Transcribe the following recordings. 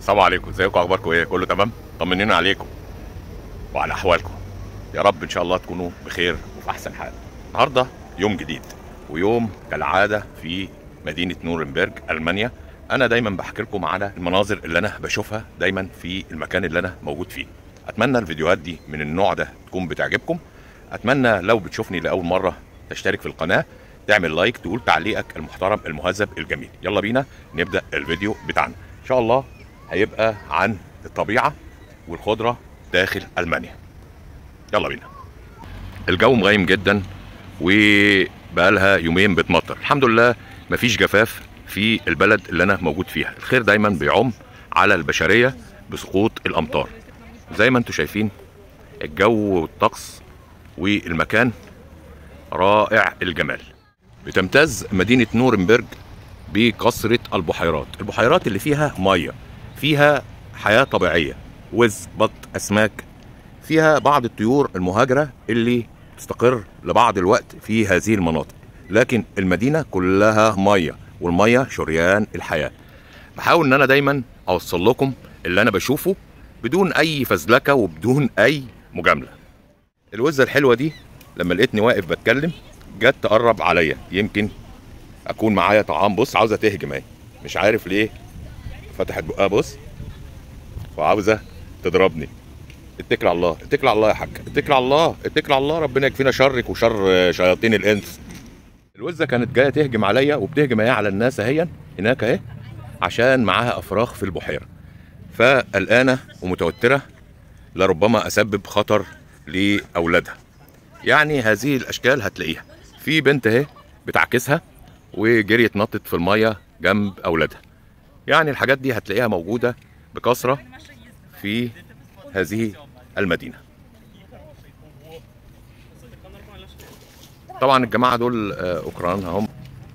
السلام عليكم ازيكم اخباركم ايه كله تمام طمنينا عليكم وعلى احوالكم يا رب ان شاء الله تكونوا بخير وفي احسن حال النهارده يوم جديد ويوم كالعاده في مدينه نورنبرج المانيا انا دايما بحكي لكم على المناظر اللي انا بشوفها دايما في المكان اللي انا موجود فيه اتمنى الفيديوهات دي من النوع ده تكون بتعجبكم اتمنى لو بتشوفني لاول مره تشترك في القناه تعمل لايك تقول تعليقك المحترم المهذب الجميل يلا بينا نبدا الفيديو بتاعنا ان شاء الله هيبقى عن الطبيعه والخضره داخل المانيا يلا بينا الجو مغيم جدا وبقالها يومين بتمطر الحمد لله مفيش جفاف في البلد اللي انا موجود فيها الخير دايما بيعم على البشريه بسقوط الامطار زي ما انتم شايفين الجو والطقس والمكان رائع الجمال بتمتاز مدينة نورنبرج بكثرة البحيرات البحيرات اللي فيها مية فيها حياة طبيعية وز بط أسماك فيها بعض الطيور المهاجرة اللي تستقر لبعض الوقت في هذه المناطق لكن المدينة كلها مية والمية شريان الحياة بحاول ان انا دايما اوصل لكم اللي انا بشوفه بدون اي فزلكة وبدون اي مجاملة الوزة الحلوة دي لما لقيتني واقف بتكلم جت تقرب عليا يمكن اكون معايا طعام بص عاوزه تهجم اهي مش عارف ليه فتحت بقها بص وعاوزه تضربني اتكل على الله اتكل على الله يا حاج اتكل على الله اتكل على الله ربنا يكفينا شرك وشر شياطين الانس الوزه كانت جايه تهجم عليا وبتهجم اهي على الناس اهي هناك اهي عشان معاها افراخ في البحيره فقلقانه ومتوتره لربما اسبب خطر لاولادها يعني هذه الاشكال هتلاقيها في بنت اهي بتعكسها وجريت نطت في الميه جنب اولادها يعني الحاجات دي هتلاقيها موجوده بكثره في هذه المدينه طبعا الجماعه دول آه، اوكران اهم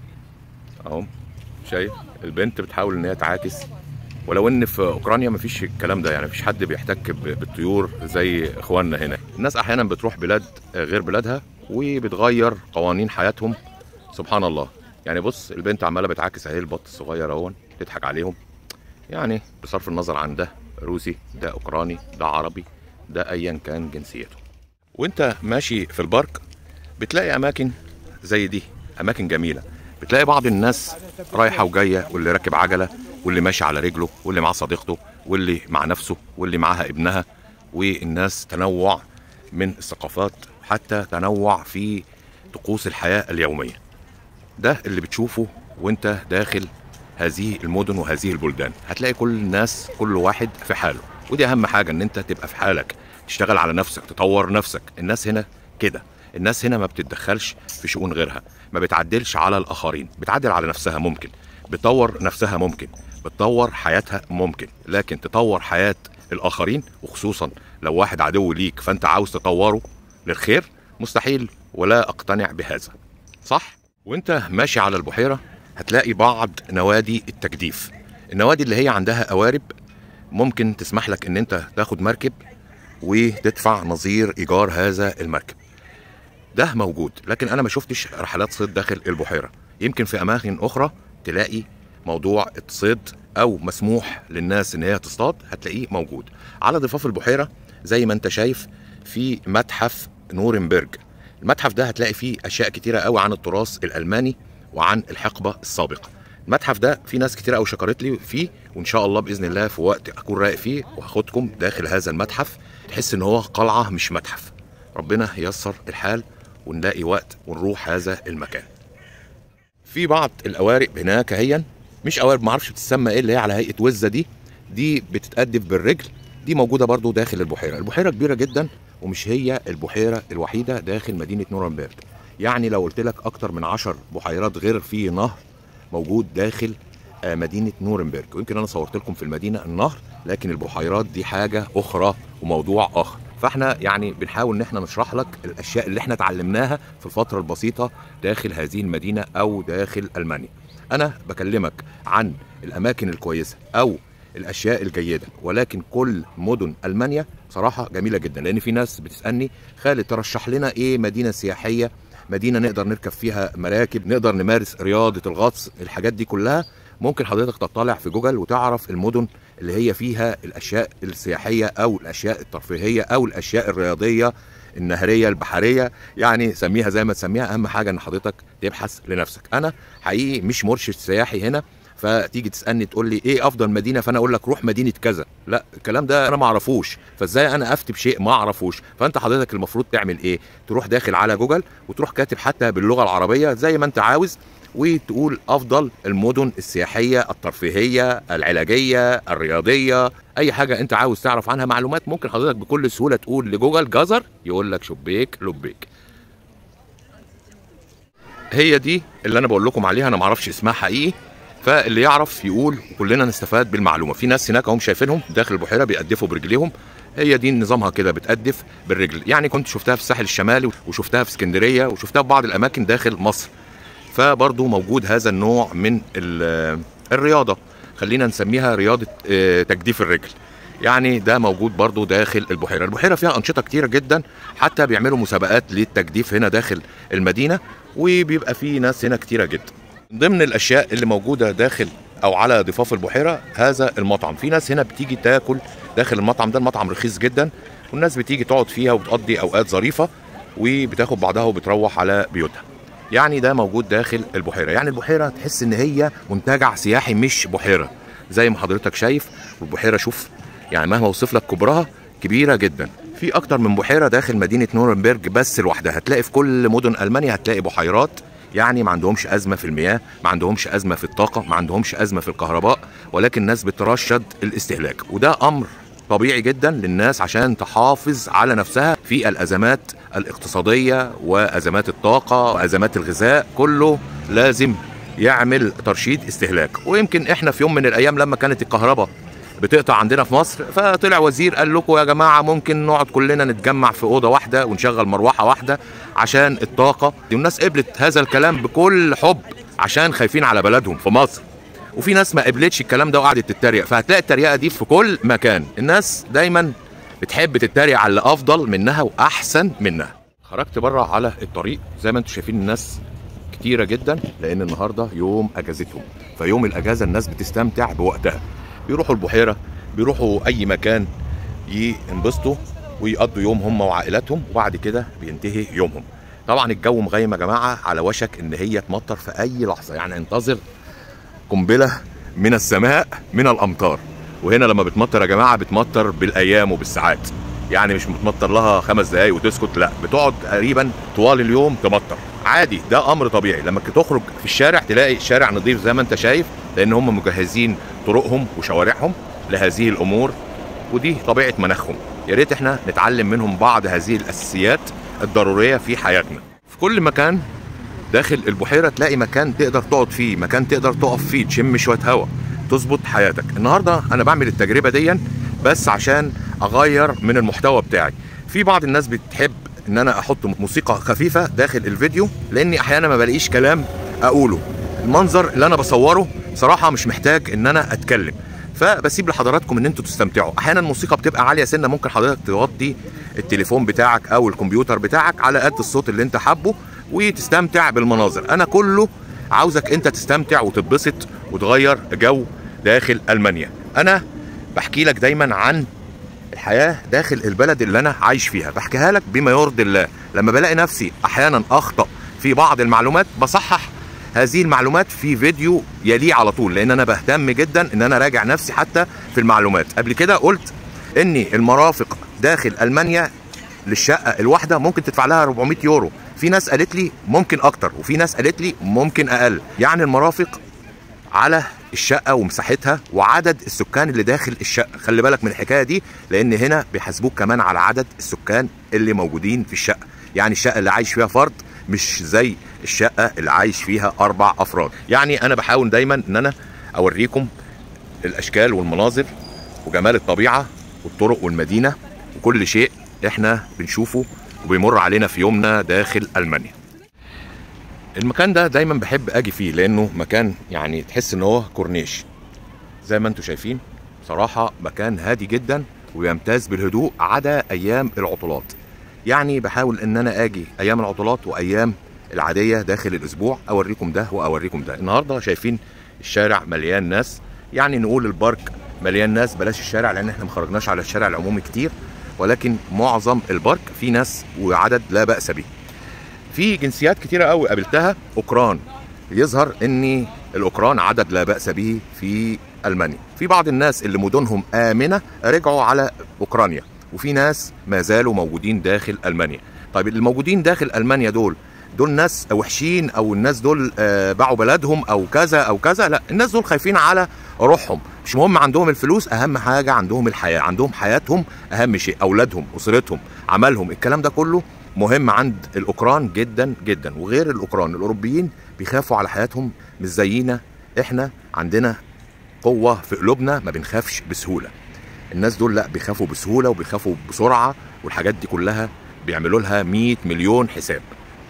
اهم شايف البنت بتحاول ان هي تعاكس ولو ان في اوكرانيا مفيش الكلام ده يعني مفيش حد بيحتك ب- بالطيور زي اخواننا هنا الناس احيانا بتروح بلاد غير بلادها وبتغير قوانين حياتهم سبحان الله يعني بص البنت عماله بتعاكس اهي البط الصغير اهون تضحك عليهم يعني بصرف النظر عن ده روسي ده اوكراني ده عربي ده ايا كان جنسيته وانت ماشي في البارك بتلاقي اماكن زي دي اماكن جميله بتلاقي بعض الناس رايحه وجايه واللي راكب عجله واللي ماشي على رجله واللي مع صديقته واللي مع نفسه واللي معاها ابنها والناس تنوع من الثقافات حتى تنوع في طقوس الحياه اليوميه ده اللي بتشوفه وانت داخل هذه المدن وهذه البلدان هتلاقي كل الناس كل واحد في حاله ودي اهم حاجه ان انت تبقى في حالك تشتغل على نفسك تطور نفسك الناس هنا كده الناس هنا ما بتتدخلش في شؤون غيرها ما بتعدلش على الاخرين بتعدل على نفسها ممكن بتطور نفسها ممكن بتطور حياتها ممكن لكن تطور حياه الاخرين وخصوصا لو واحد عدو ليك فانت عاوز تطوره للخير مستحيل ولا اقتنع بهذا صح وانت ماشي على البحيره هتلاقي بعض نوادي التجديف النوادي اللي هي عندها قوارب ممكن تسمح لك ان انت تاخد مركب وتدفع نظير ايجار هذا المركب ده موجود لكن انا ما شفتش رحلات صيد داخل البحيره يمكن في اماكن اخرى تلاقي موضوع الصيد او مسموح للناس ان هي تصطاد هتلاقيه موجود على ضفاف البحيره زي ما انت شايف في متحف نورنبرج المتحف ده هتلاقي فيه اشياء كتيره قوي عن التراث الالماني وعن الحقبه السابقه المتحف ده في ناس كتير قوي شكرت لي فيه وان شاء الله باذن الله في وقت اكون رايق فيه وهاخدكم داخل هذا المتحف تحس ان هو قلعه مش متحف ربنا ييسر الحال ونلاقي وقت ونروح هذا المكان في بعض القوارب هناك هي مش قوارب معرفش بتسمى ايه اللي هي على هيئه وزه دي دي بتتقدف بالرجل دي موجوده برضو داخل البحيره البحيره كبيره جدا ومش هي البحيره الوحيده داخل مدينه نورنبرج يعني لو قلت لك اكتر من عشر بحيرات غير في نهر موجود داخل آه، مدينه نورنبرج ويمكن انا صورت لكم في المدينه النهر لكن البحيرات دي حاجه اخرى وموضوع اخر فاحنا يعني بنحاول ان احنا نشرح لك الاشياء اللي احنا اتعلمناها في الفتره البسيطه داخل هذه المدينه او داخل المانيا انا بكلمك عن الاماكن الكويسه او الاشياء الجيده ولكن كل مدن المانيا صراحه جميله جدا لان في ناس بتسالني خالد ترشح لنا ايه مدينه سياحيه مدينه نقدر نركب فيها مراكب نقدر نمارس رياضه الغطس الحاجات دي كلها ممكن حضرتك تطلع في جوجل وتعرف المدن اللي هي فيها الاشياء السياحيه او الاشياء الترفيهيه او الاشياء الرياضيه النهريه البحريه يعني سميها زي ما تسميها اهم حاجه ان حضرتك تبحث لنفسك انا حقيقي مش مرشد سياحي هنا فتيجي تسالني تقول لي ايه افضل مدينه فانا اقول لك روح مدينه كذا لا الكلام ده انا ما اعرفوش فازاي انا افتي بشيء ما اعرفوش فانت حضرتك المفروض تعمل ايه تروح داخل على جوجل وتروح كاتب حتى باللغه العربيه زي ما انت عاوز وتقول افضل المدن السياحيه الترفيهيه العلاجيه الرياضيه اي حاجه انت عاوز تعرف عنها معلومات ممكن حضرتك بكل سهوله تقول لجوجل جزر يقول لك شبيك لبيك هي دي اللي انا بقول لكم عليها انا ما اعرفش اسمها حقيقي فاللي يعرف يقول وكلنا نستفاد بالمعلومه في ناس هناك هم شايفينهم داخل البحيره بيقدفوا برجليهم هي دي نظامها كده بتقدف بالرجل يعني كنت شفتها في الساحل الشمالي وشفتها في اسكندريه وشفتها في بعض الاماكن داخل مصر فبرضو موجود هذا النوع من الرياضه خلينا نسميها رياضه تجديف الرجل يعني ده موجود برضو داخل البحيره البحيره فيها انشطه كتيره جدا حتى بيعملوا مسابقات للتجديف هنا داخل المدينه وبيبقى في ناس هنا كتيره جدا من ضمن الاشياء اللي موجوده داخل او على ضفاف البحيره هذا المطعم في ناس هنا بتيجي تاكل داخل المطعم ده المطعم رخيص جدا والناس بتيجي تقعد فيها وبتقضي اوقات ظريفه وبتاخد بعضها وبتروح على بيوتها يعني ده موجود داخل البحيره يعني البحيره تحس ان هي منتجع سياحي مش بحيره زي ما حضرتك شايف والبحيره شوف يعني مهما اوصف لك كبرها كبيره جدا في اكتر من بحيره داخل مدينه نورنبرج بس لوحدها هتلاقي في كل مدن المانيا هتلاقي بحيرات يعني ما عندهمش ازمه في المياه ما عندهمش ازمه في الطاقه ما عندهمش ازمه في الكهرباء ولكن الناس بترشد الاستهلاك وده امر طبيعي جدا للناس عشان تحافظ على نفسها في الازمات الاقتصاديه وازمات الطاقه وازمات الغذاء كله لازم يعمل ترشيد استهلاك ويمكن احنا في يوم من الايام لما كانت الكهرباء بتقطع عندنا في مصر فطلع وزير قال لكم يا جماعه ممكن نقعد كلنا نتجمع في اوضه واحده ونشغل مروحه واحده عشان الطاقه والناس قبلت هذا الكلام بكل حب عشان خايفين على بلدهم في مصر وفي ناس ما قبلتش الكلام ده وقعدت تتريق فهتلاقي التريقه دي في كل مكان الناس دايما بتحب تتريق على اللي افضل منها واحسن منها خرجت بره على الطريق زي ما انتم شايفين الناس كتيره جدا لان النهارده يوم اجازتهم فيوم الاجازه الناس بتستمتع بوقتها بيروحوا البحيره بيروحوا اي مكان ينبسطوا ويقضوا يوم هم وعائلاتهم وبعد كده بينتهي يومهم طبعا الجو مغيم يا جماعه على وشك ان هي تمطر في اي لحظه يعني انتظر قنبله من السماء من الامطار وهنا لما بتمطر يا جماعه بتمطر بالايام وبالساعات يعني مش بتمطر لها خمس دقايق وتسكت لا بتقعد تقريبا طوال اليوم تمطر عادي ده امر طبيعي لما تخرج في الشارع تلاقي الشارع نظيف زي ما انت شايف لان هم مجهزين طرقهم وشوارعهم لهذه الامور ودي طبيعه مناخهم يا ريت احنا نتعلم منهم بعض هذه الاساسيات الضروريه في حياتنا في كل مكان داخل البحيره تلاقي مكان تقدر تقعد فيه مكان تقدر تقف فيه تشم شويه هواء تظبط حياتك النهارده انا بعمل التجربه دي بس عشان اغير من المحتوى بتاعي في بعض الناس بتحب ان انا احط موسيقى خفيفه داخل الفيديو لاني احيانا ما بلاقيش كلام اقوله المنظر اللي انا بصوره صراحه مش محتاج ان انا اتكلم فبسيب لحضراتكم ان انتوا تستمتعوا احيانا الموسيقى بتبقى عاليه سنه ممكن حضرتك توطي التليفون بتاعك او الكمبيوتر بتاعك على قد الصوت اللي انت حابه وتستمتع بالمناظر انا كله عاوزك انت تستمتع وتتبسط وتغير جو داخل المانيا انا بحكي لك دايما عن الحياه داخل البلد اللي انا عايش فيها بحكيها لك بما يرضي الله لما بلاقي نفسي احيانا اخطا في بعض المعلومات بصحح هذه المعلومات في فيديو يليه على طول لان انا بهتم جدا ان انا راجع نفسي حتى في المعلومات قبل كده قلت ان المرافق داخل المانيا للشقه الواحده ممكن تدفع لها 400 يورو في ناس قالت لي ممكن اكتر وفي ناس قالت لي ممكن اقل يعني المرافق على الشقه ومساحتها وعدد السكان اللي داخل الشقه خلي بالك من الحكايه دي لان هنا بيحاسبوك كمان على عدد السكان اللي موجودين في الشقه يعني الشقه اللي عايش فيها فرد مش زي الشقه اللي عايش فيها اربع افراد يعني انا بحاول دايما ان انا اوريكم الاشكال والمناظر وجمال الطبيعه والطرق والمدينه وكل شيء احنا بنشوفه وبيمر علينا في يومنا داخل المانيا المكان ده دايما بحب اجي فيه لانه مكان يعني تحس ان هو كورنيش زي ما انتم شايفين بصراحه مكان هادي جدا ويمتاز بالهدوء عدا ايام العطلات يعني بحاول ان انا اجي ايام العطلات وايام العاديه داخل الاسبوع اوريكم ده واوريكم ده النهارده شايفين الشارع مليان ناس يعني نقول البارك مليان ناس بلاش الشارع لان احنا ما خرجناش على الشارع العمومي كتير ولكن معظم البارك في ناس وعدد لا باس به في جنسيات كتيره قوي قابلتها اوكران يظهر ان الاوكران عدد لا باس به في المانيا في بعض الناس اللي مدنهم امنه رجعوا على اوكرانيا وفي ناس ما زالوا موجودين داخل المانيا طيب الموجودين داخل المانيا دول دول ناس وحشين او الناس دول آه، باعوا بلدهم او كذا او كذا لا الناس دول خايفين على روحهم مش مهم عندهم الفلوس اهم حاجه عندهم الحياه عندهم حياتهم اهم شيء اولادهم اسرتهم عملهم الكلام ده كله مهم عند الاوكران جدا جدا وغير الاوكران الاوروبيين بيخافوا على حياتهم مش زينا احنا عندنا قوه في قلوبنا ما بنخافش بسهوله الناس دول لا بيخافوا بسهوله وبيخافوا بسرعه والحاجات دي كلها بيعملوا لها 100 مليون حساب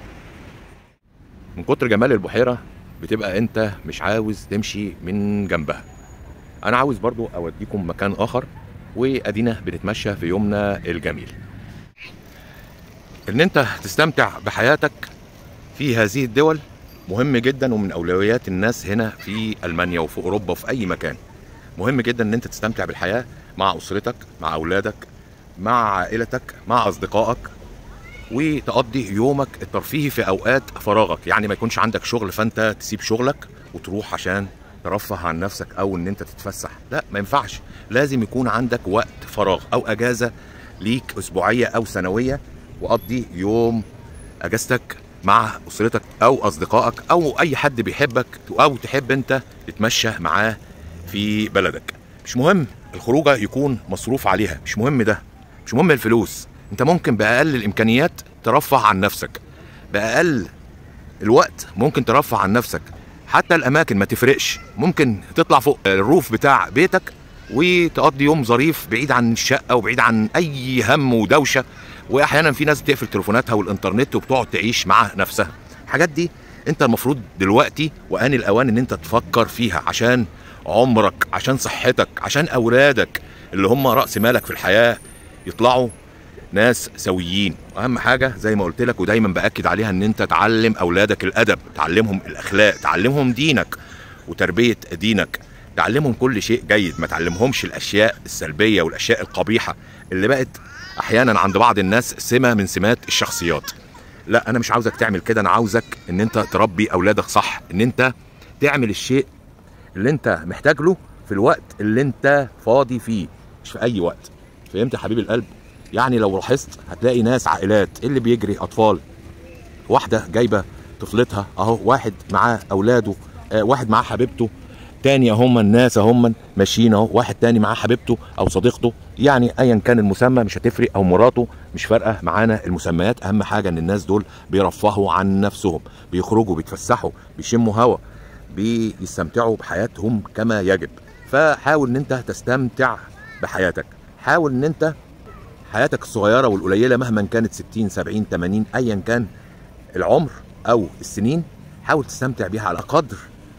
من كتر جمال البحيره بتبقى انت مش عاوز تمشي من جنبها انا عاوز برضو اوديكم مكان اخر وادينا بنتمشى في يومنا الجميل ان انت تستمتع بحياتك في هذه الدول مهم جدا ومن اولويات الناس هنا في المانيا وفي اوروبا وفي اي مكان مهم جدا ان انت تستمتع بالحياه مع اسرتك مع اولادك مع عائلتك مع اصدقائك وتقضي يومك الترفيهي في اوقات فراغك يعني ما يكونش عندك شغل فانت تسيب شغلك وتروح عشان ترفه عن نفسك او ان انت تتفسح لا ما ينفعش لازم يكون عندك وقت فراغ او اجازه ليك اسبوعيه او سنويه وقضي يوم اجازتك مع اسرتك او اصدقائك او اي حد بيحبك او تحب انت تتمشى معاه في بلدك مش مهم الخروجه يكون مصروف عليها مش مهم ده مش مهم الفلوس انت ممكن باقل الامكانيات ترفه عن نفسك باقل الوقت ممكن ترفه عن نفسك حتى الاماكن ما تفرقش ممكن تطلع فوق الروف بتاع بيتك وتقضي يوم ظريف بعيد عن الشقه وبعيد عن اي هم ودوشه واحيانا في ناس بتقفل تليفوناتها والانترنت وبتقعد تعيش مع نفسها الحاجات دي انت المفروض دلوقتي وان الاوان ان انت تفكر فيها عشان عمرك عشان صحتك عشان اولادك اللي هم راس مالك في الحياه يطلعوا ناس سويين اهم حاجه زي ما قلت لك ودايما باكد عليها ان انت تعلم اولادك الادب تعلمهم الاخلاق تعلمهم دينك وتربيه دينك تعلمهم كل شيء جيد ما تعلمهمش الاشياء السلبيه والاشياء القبيحه اللي بقت احيانا عند بعض الناس سمه من سمات الشخصيات لا انا مش عاوزك تعمل كده انا عاوزك ان انت تربي اولادك صح ان انت تعمل الشيء اللي انت محتاج له في الوقت اللي انت فاضي فيه مش في اي وقت فهمت يا حبيب القلب يعني لو لاحظت هتلاقي ناس عائلات اللي بيجري اطفال واحده جايبه طفلتها اهو واحد معاه اولاده آه واحد معاه حبيبته تاني هم الناس هم ماشيين اهو واحد تاني معاه حبيبته او صديقته يعني ايا كان المسمى مش هتفرق او مراته مش فارقه معانا المسميات اهم حاجه ان الناس دول بيرفهوا عن نفسهم بيخرجوا بيتفسحوا بيشموا هوا بيستمتعوا بحياتهم كما يجب فحاول ان انت تستمتع بحياتك حاول ان انت حياتك الصغيره والقليله مهما كانت 60 70 80 ايا كان العمر او السنين حاول تستمتع بيها على قدر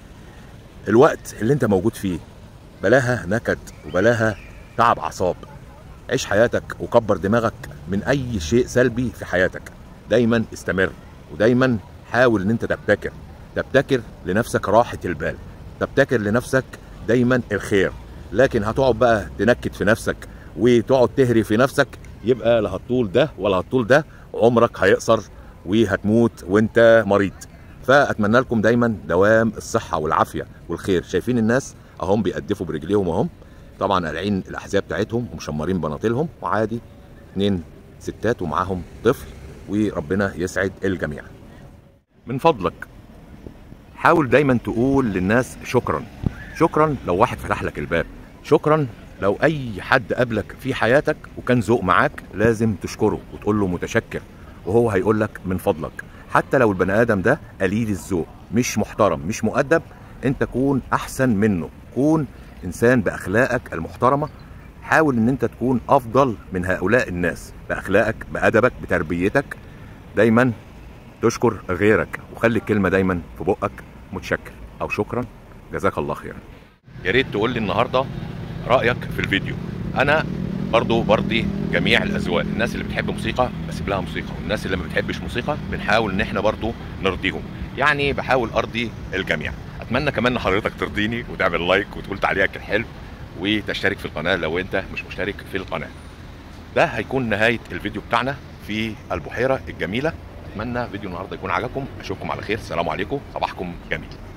الوقت اللي انت موجود فيه بلاها نكد وبلاها تعب اعصاب عيش حياتك وكبر دماغك من اي شيء سلبي في حياتك دايما استمر ودايما حاول ان انت تبتكر تبتكر لنفسك راحة البال تبتكر لنفسك دايما الخير لكن هتقعد بقى تنكد في نفسك وتقعد تهري في نفسك يبقى لا هتطول ده ولا هتطول ده عمرك هيقصر وهتموت وانت مريض فاتمنى لكم دايما دوام الصحه والعافيه والخير شايفين الناس اهم بيقدفوا برجليهم اهم طبعا قالعين الاحذيه بتاعتهم ومشمرين بناطيلهم وعادي اتنين ستات ومعاهم طفل وربنا يسعد الجميع من فضلك حاول دايما تقول للناس شكرا شكرا لو واحد فتح لك الباب شكرا لو اي حد قابلك في حياتك وكان ذوق معاك لازم تشكره وتقول له متشكر وهو هيقول لك من فضلك حتى لو البني ادم ده قليل الذوق مش محترم مش مؤدب انت كون احسن منه كون انسان باخلاقك المحترمه حاول ان انت تكون افضل من هؤلاء الناس باخلاقك بادبك بتربيتك دايما تشكر غيرك وخلي الكلمه دايما في بقك متشكر او شكرا جزاك الله خيرا يا ريت تقول لي النهارده رايك في الفيديو انا برضو برضي جميع الاذواق الناس اللي بتحب موسيقى بسيب لها موسيقى والناس اللي ما بتحبش موسيقى بنحاول ان احنا برضو نرضيهم يعني بحاول ارضي الجميع اتمنى كمان ان حضرتك ترضيني وتعمل لايك وتقول تعليقك الحلو وتشترك في القناه لو انت مش مشترك في القناه ده هيكون نهايه الفيديو بتاعنا في البحيره الجميله اتمنى فيديو النهارده يكون عجبكم اشوفكم على خير السلام عليكم صباحكم جميل